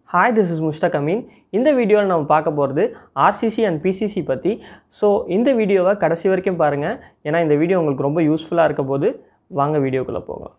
hi this is Mushtaq Ameen இந்த வீடியோவில் நம்ம பார்க்க போகிறது ஆர்சிசி அண்ட் பிசிசி பற்றி ஸோ இந்த வீடியோவை கடைசி வரைக்கும் பாருங்கள் ஏன்னா இந்த வீடியோ உங்களுக்கு ரொம்ப யூஸ்ஃபுல்லாக இருக்க போது வாங்க வீடியோக்குள்ளே போகலாம்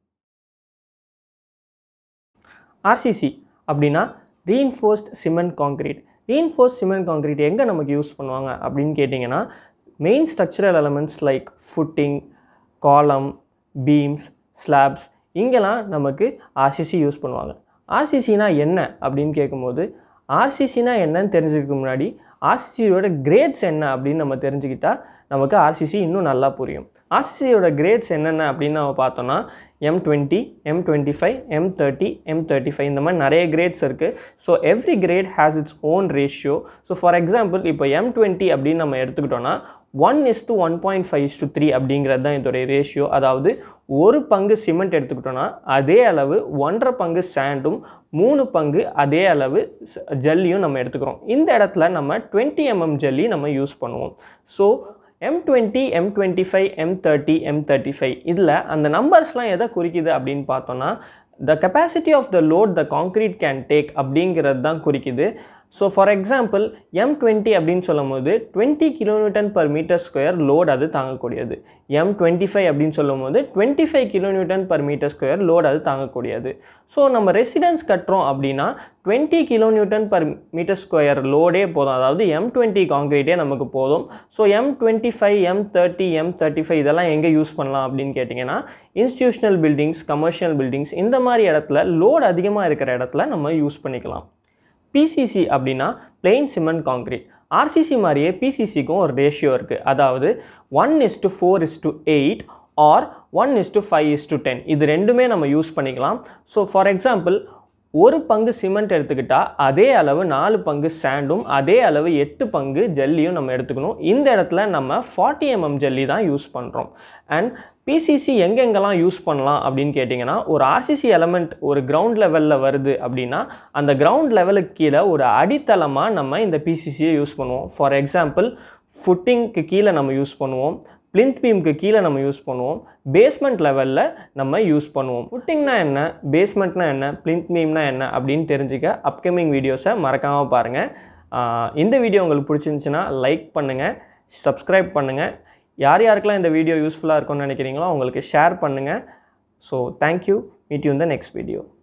ஆர்சிசி அப்படின்னா reinforced cement concrete reinforced cement concrete எங்கே நமக்கு யூஸ் பண்ணுவாங்க அப்படின்னு கேட்டிங்கன்னா main structural elements like footing column beams slabs இங்கெல்லாம் நமக்கு ஆர்சிசி யூஸ் பண்ணுவாங்க ஆர்சிசினா என்ன அப்படின்னு கேட்கும்போது ஆர்சிசினா என்னன்னு தெரிஞ்சுக்க முன்னாடி ஆர்சிசியோட கிரேட்ஸ் என்ன அப்படின்னு நம்ம தெரிஞ்சுக்கிட்டா நமக்கு ஆர்சிசி இன்னும் நல்லா புரியும் ஆர்சிசியோட கிரேட்ஸ் என்னென்ன அப்படின்னு நம்ம பார்த்தோன்னா M twenty M twenty five M thirty M thirty five இந்த மாதிரி நிறைய கிரேட்ஸ் இருக்குது so every grade has its own ratio so for example இப்போ எம் டுவெண்ட்டி அப்படின்னு நம்ம எடுத்துக்கிட்டோன்னா one is to one point five is to three அப்படிங்கிறது தான் இதோடைய ரேஷியோ அதாவது ஒரு பங்கு சிமெண்ட் எடுத்துக்கிட்டோன்னா அதே அளவு ஒன்றரை பங்கு சாண்டும் மூணு பங்கு அதே அளவு ச- ஜல்லியும் நம்ம எடுத்துக்கிறோம் இந்த இடத்துல நம்ம டுவெண்ட்டி எம்எம் ஜல்லி நம்ம யூஸ் பண்ணுவோம் so M twenty M twenty five M thirty M thirty five இதில் அந்த நம்பர்ஸ்லாம் எதை குறிக்குது அப்படின்னு பார்த்தோன்னா the capacity of the load the concrete can take அப்படிங்கிறது தான் குறிக்குது so for example M twenty அப்படின்னு சொல்லும்போது twenty kilometre per metre square load அது தாங்கக்கூடியது எம் டுவெண்ட்டி ஃபைவ் அப்படின்னு சொல்லும்போது twenty five kilometre per metre square load அது தாங்கக்கூடியது ஸோ நம்ம ரெசிடென்ஸ் கட்டுறோம் அப்படின்னா twenty kilonewton per metre square லோடே போதும் அதாவது எம் டுவெண்ட்டி காங்க்ரீட்டே நமக்கு போதும் so M twenty five M thirty M thirty five இதெல்லாம் எங்கே யூஸ் பண்ணலாம் அப்படின்னு கேட்டிங்கன்னா இன்ஸ்டியூஷனல் பில்டிங்ஸ் கமர்ஷியல் பில்டிங்ஸ் இந்த மாதிரி இடத்துல லோட் அதிகமாக இருக்கிற இடத்துல நம்ம யூஸ் பண்ணிக்கலாம் பிசிசி அப்படின்னா plain சிமெண்ட் காங்க்ரீட் ஆர்சிசி மாதிரியே பிசிசிக்கும் ஒரு ரேஷியோ இருக்குது அதாவது one is to four is to eight or one is to five is to ten இது ரெண்டுமே நம்ம யூஸ் பண்ணிக்கலாம் ஸோ ஃபார் எக்ஸாம்பிள் ஒரு பங்கு சிமெண்ட் எடுத்துக்கிட்டால் அதே அளவு நாலு பங்கு சாண்டும் அதே அளவு எட்டு பங்கு ஜல்லியும் நம்ம எடுத்துக்கணும் இந்த இடத்துல நம்ம ஃபார்ட்டி எம்எம் ஜல்லி தான் யூஸ் பண்ணுறோம் அண்ட் பிசிசி எங்கெங்கெல்லாம் யூஸ் பண்ணலாம் அப்படின்னு கேட்டிங்கன்னா ஒரு ஆர்சிசி எலமெண்ட் ஒரு கிரவுண்ட் லெவலில் வருது அப்படின்னா அந்த கிரவுண்ட் லெவலுக்கு கீழே ஒரு அடித்தளமாக நம்ம இந்த பிசிசியை யூஸ் பண்ணுவோம் ஃபார் எக்ஸாம்பிள் ஃபுட்டிங்க்கு கீழே நம்ம யூஸ் பண்ணுவோம் பிளிந்த் பீம்க்கு கீழே நம்ம யூஸ் பண்ணுவோம் பேஸ்மெண்ட் லெவலில் நம்ம யூஸ் பண்ணுவோம் ஃபுட்டிங்னா என்ன பேஸ்மெண்ட்னா என்ன பிளிந்த் பீம்னா என்ன அப்படின்னு தெரிஞ்சுக்க அப்கமிங் வீடியோஸை மறக்காமல் பாருங்கள் இந்த வீடியோ உங்களுக்கு பிடிச்சிருந்துச்சுன்னா லைக் பண்ணுங்கள் சப்ஸ்கிரைப் பண்ணுங்கள் யார் யாருக்கெல்லாம் இந்த வீடியோ யூஸ்ஃபுல்லாக இருக்கும்னு நினைக்கிறீங்களோ அவங்களுக்கு ஷேர் பண்ணுங்கள் ஸோ தேங்க்யூ மீட் யூ இந்த நெக்ஸ்ட் வீடியோ